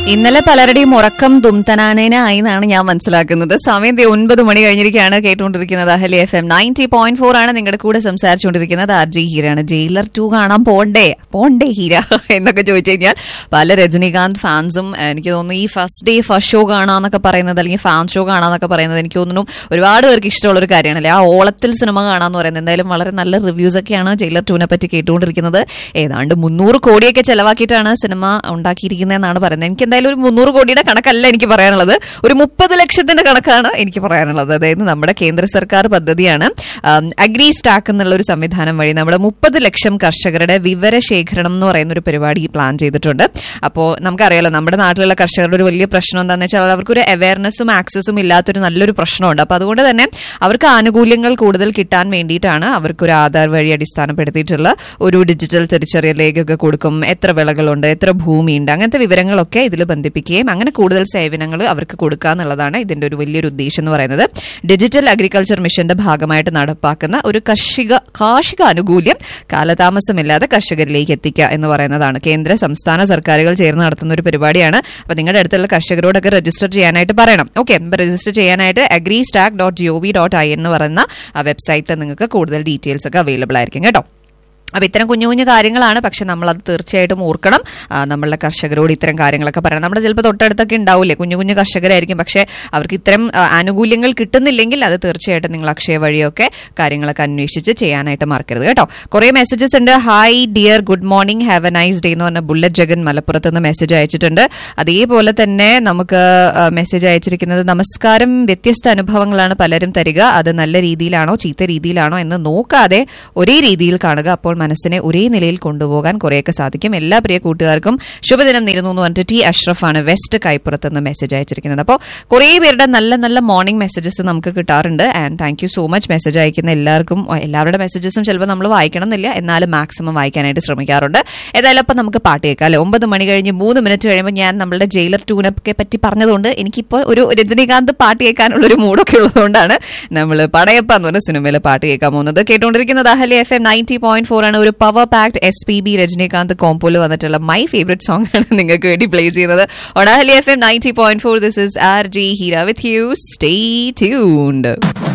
ഇന്നലെ പലരുടെയും ഉറക്കം ദുംതനാനേനായി എന്നാണ് ഞാൻ മനസ്സിലാക്കുന്നത് സമയം ദേ ഒൻപത് മണി കഴിഞ്ഞിരിക്കുകയാണ് കേട്ടുകൊണ്ടിരിക്കുന്നത് Ahali F M ninety point four ആണ് നിങ്ങളുടെ കൂടെ സംസാരിച്ചുകൊണ്ടിരിക്കുന്നത് ആർ ജി ഹീരാണ് ജയിലർ ടു കാണാൻ പോണ്ടേ പോണ്ടേ ഹീര എന്നൊക്കെ ചോദിച്ചു കഴിഞ്ഞാൽ പല രജനീകാന്ത് ഫാൻസും എനിക്ക് തോന്നുന്നു ഈ ഫസ്റ്റ് ഡേ ഫസ്റ്റ് ഷോ കാണാന്നൊക്കെ പറയുന്നത് അല്ലെങ്കിൽ ഫാൻ ഷോ കാണാന്നൊക്കെ പറയുന്നത് എനിക്ക് തോന്നുന്നു ഒരുപാട് പേർക്ക് ഇഷ്ടമുള്ള ഒരു കാര്യമാണല്ലേ ആ ഓളത്തിൽ സിനിമ കാണാന്ന് പറയുന്നത് എന്തായാലും വളരെ നല്ല റിവ്യൂസ് ഒക്കെയാണ് ജയിലർ ടൂനെ പറ്റി കേട്ടുകൊണ്ടിരിക്കുന്നത് ഏതാണ്ട് മുന്നൂറ് കോടിയൊക്കെ ചെലവാക്കിയിട്ടാണ് സിനിമ ഉണ്ടാക്കിയിരിക്കുന്നതെന്നാണ് പറയുന്നത് എനിക്ക് എന്തായാലും ഒരു മുന്നൂറ് കോടിയുടെ കണക്കല്ല എനിക്ക് പറയാനുള്ളത് ഒരു മുപ്പത് ലക്ഷത്തിന്റെ കണക്കാണ് എനിക്ക് പറയാനുള്ളത് അതായത് നമ്മുടെ കേന്ദ്ര സർക്കാർ പദ്ധതിയാണ് അഗ്രി സ്റ്റാക്ക് എന്നുള്ള ഒരു സംവിധാനം വഴി നമ്മുടെ മുപ്പത് ലക്ഷം കർഷകരുടെ വിവരശേഖരണം എന്ന് പറയുന്ന ഒരു പരിപാടി പ്ലാൻ ചെയ്തിട്ടുണ്ട് അപ്പോൾ നമുക്കറിയാലോ നമ്മുടെ നാട്ടിലുള്ള കർഷകരുടെ ഒരു വലിയ പ്രശ്നം എന്താണെന്ന് വെച്ചാൽ അവർക്കൊരു അവയർനെസ്സും ആക്സസും ഇല്ലാത്തൊരു നല്ലൊരു പ്രശ്നമുണ്ട് അപ്പോൾ അതുകൊണ്ട് തന്നെ അവർക്ക് ആനുകൂല്യങ്ങൾ കൂടുതൽ കിട്ടാൻ വേണ്ടിയിട്ടാണ് അവർക്ക് ഒരു ആധാർ വഴി അടിസ്ഥാനപ്പെടുത്തിയിട്ടുള്ള ഒരു ഡിജിറ്റൽ തിരിച്ചറിയൽ രേഖയൊക്കെ കൊടുക്കും എത്ര വിളകളുണ്ട് എത്ര ഭൂമിയുണ്ട് അങ്ങനത്തെ വിവരങ്ങളൊക്കെ ഇതിൽ ബന്ധിപ്പിക്കുകയും അങ്ങനെ കൂടുതൽ സേവനങ്ങൾ അവർക്ക് കൊടുക്കുക എന്നുള്ളതാണ് ഇതിന്റെ ഒരു വലിയൊരു ഉദ്ദേശം എന്ന് പറയുന്നത് ഡിജിറ്റൽ അഗ്രികൾച്ചർ മിഷന്റെ ഭാഗമായിട്ട് നടപ്പാക്കുന്ന ഒരു കാർഷിക കാർഷിക ആനുകൂല്യം കാലതാമസമില്ലാതെ കർഷകരിലേക്ക് എത്തിക്കുക എന്ന് പറയുന്നതാണ് കേന്ദ്ര സംസ്ഥാന സർക്കാരുകൾ ചേർന്ന് നടത്തുന്ന ഒരു പരിപാടിയാണ് അപ്പൊ നിങ്ങളുടെ അടുത്തുള്ള കർഷകരോടൊക്കെ രജിസ്റ്റർ ചെയ്യാനായിട്ട് പറയണം ഓക്കെ രജിസ്റ്റർ ചെയ്യാനായിട്ട് agri stack dot G O V dot I എന്ന് പറയുന്ന വെബ്സൈറ്റിൽ നിങ്ങൾക്ക് കൂടുതൽ ഡീറ്റെയിൽസ് ഒക്കെ അവൈലബിൾ ആയിരിക്കും കേട്ടോ അപ്പൊ ഇത്തരം കുഞ്ഞു കുഞ്ഞു കാര്യങ്ങളാണ് പക്ഷെ നമ്മൾ അത് തീർച്ചയായിട്ടും ഓർക്കണം ആ, നമ്മളുടെ കർഷകരോട് ഇത്തരം കാര്യങ്ങളൊക്കെ പറയണം നമ്മുടെ ചിലപ്പോൾ തൊട്ടടുത്തൊക്കെ ഉണ്ടാവില്ലേ കുഞ്ഞു കുഞ്ഞു കർഷകരായിരിക്കും പക്ഷെ അവർക്ക് ഇത്തരം ആ, ആനുകൂല്യങ്ങൾ കിട്ടുന്നില്ലെങ്കിൽ അത് തീർച്ചയായിട്ടും നിങ്ങൾ അക്ഷയ വഴിയൊക്കെ കാര്യങ്ങളൊക്കെ അന്വേഷിച്ച് ചെയ്യാനായിട്ട് മറക്കരുത് കേട്ടോ കുറെ മെസ്സേജസ് ഉണ്ട് hi dear good morning have a nice day എന്ന് പറഞ്ഞ ബുള്ളറ്റ് ജഗൻ മലപ്പുറത്ത് നിന്ന് മെസ്സേജ് അയച്ചിട്ടുണ്ട് അതേപോലെ തന്നെ നമുക്ക് മെസ്സേജ് അയച്ചിരിക്കുന്നത് നമസ്കാരം വ്യത്യസ്ത അനുഭവങ്ങളാണ് പലരും തരിക അത് നല്ല രീതിയിലാണോ ചീത്ത രീതിയിലാണോ എന്ന് നോക്കാതെ ഒരേ രീതിയിൽ കാണുക അപ്പോൾ മനസ്സിനെ ഒരേ നിലയിൽ കൊണ്ടുപോകാൻ കുറേയൊക്കെ സാധിക്കും എല്ലാ പ്രിയ കൂട്ടുകാർക്കും ശുഭദിനം നേരുന്നു എന്ന് പറഞ്ഞിട്ട് ടി അഷ്റഫാണ് വെസ്റ്റ് കൈപ്പുറത്ത് നിന്ന് മെസ്സേജ് അയച്ചിരിക്കുന്നത് അപ്പോൾ കുറേ പേരുടെ നല്ല നല്ല മോർണിംഗ് മെസ്സേജസ് നമുക്ക് കിട്ടാറുണ്ട് and thank you so much message അയക്കുന്ന എല്ലാവർക്കും ഓ, എല്ലാവരുടെ മെസ്സേജസും ചിലപ്പോൾ നമ്മൾ വായിക്കണം എന്നില്ല എന്നാലും മാക്സിമം വായിക്കാനായിട്ട് ശ്രമിക്കാറുണ്ട് ഏതായാലും അപ്പം നമുക്ക് പാട്ട് കേൾക്കാം അല്ലെ ഒമ്പത് മണി കഴിഞ്ഞ് മൂന്ന് മിനിറ്റ് കഴിയുമ്പോൾ ഞാൻ നമ്മളുടെ ജയിലർ ടൂനൊക്കെ പറ്റി പറഞ്ഞതുകൊണ്ട് എനിക്കിപ്പോൾ ഒരു രജനീകാന്ത് പാട്ട് കേൾക്കാനുള്ള ഒരു മൂഡൊക്കെ ഉള്ളതുകൊണ്ടാണ് നമ്മൾ പടയപ്പ എന്ന് പറഞ്ഞ സിനിമയിൽ പാട്ട് കേൾക്കാൻ പോകുന്നത് കേട്ടുകൊണ്ടിരിക്കുന്നത് Ahali F M ninety point four ആണ് ഒരു power packed S P B Rajinikanth കോമ്പോയിൽ വന്നിട്ടുള്ള മൈ ഫേവറേറ്റ് സോങ് ആണ് നിങ്ങൾക്ക് വേണ്ടി പ്ലേ ചെയ്യുന്നത് ഒഡാഹലി F M ninety point four this is R G Heera with you stay tuned